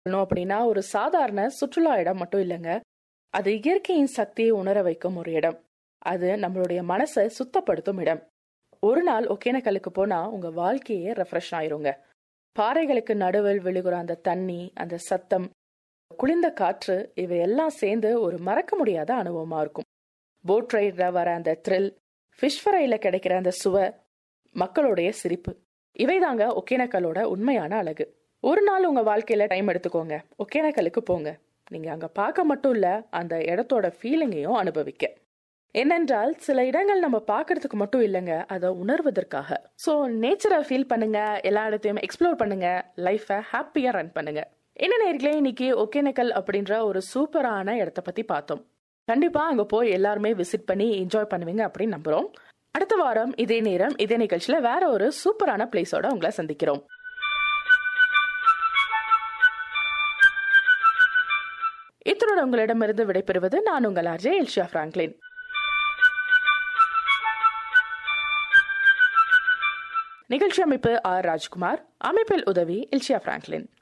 சொல்லணும் அப்படின்னா ஒரு சாதாரண சுற்றுலா இடம் மட்டும் இல்லைங்க அது இயற்கையின் சக்தியை உணர வைக்கும் ஒரு இடம் அது நம்மளுடைய மனசை சுத்தப்படுத்தும் இடம் ஒரு நாள் ஒகேனக்கலுக்கு போனா உங்க வாழ்க்கையே ரெஃப்ரெஷ் ஆயிருங்க பாறைகளுக்கு நடுவில் விழுகிற அந்த தண்ணி அந்த சத்தம் குளிர்ந்த காற்று இவையெல்லாம் சேர்ந்து ஒரு மறக்க முடியாத அனுபவமா இருக்கும் போட் ரைட்ல வர அந்த த்ரில் ஃபிஷ் ஃப்ரைல கிடைக்கிற அந்த சுவை மக்களுடைய சிரிப்பு இவைதாங்க ஒகேனக்கலோட உண்மையான அழகு ஒரு நாள் உங்க வாழ்க்கையில டைம் எடுத்துக்கோங்க ஒகேனக்கலுக்கு போங்க நீங்க அங்க பார்க்க மட்டும் இல்ல அந்த இடத்தோட ஃபீலிங்கையும் அனுபவிக்க என்னென்றால் சில இடங்கள் நம்ம பார்க்கறதுக்கு மட்டும் இல்லைங்க அதை உணர்வதற்காக ஸோ நேச்சரை ஃபீல் பண்ணுங்க எல்லா இடத்தையும் எக்ஸ்ப்ளோர் பண்ணுங்க லைஃபை ஹாப்பியா ரன் பண்ணுங்க என்ன நேர்களே இன்னைக்கு ஒகேனக்கல் அப்படின்ற ஒரு சூப்பரான இடத்த பத்தி பார்த்தோம் கண்டிப்பா அங்க போய் எல்லாருமே விசிட் பண்ணி என்ஜாய் பண்ணுவீங்க அப்படின்னு நம்புறோம் அடுத்த வாரம் இதே நேரம் இதே நிகழ்ச்சியில வேற ஒரு சூப்பரான பிளேஸோட உங்களை சந்திக்கிறோம் இத்துடன் உங்களிடமிருந்து விடைபெறுவது நான் உங்கள் ஆர்ஜே எல்ஷியா பிராங்க்லின் நிகழ்ச்சி அமைப்பு ஆர் ராஜ்குமார் அமைப்பில் உதவி எல்ஷியா பிராங்க்லின்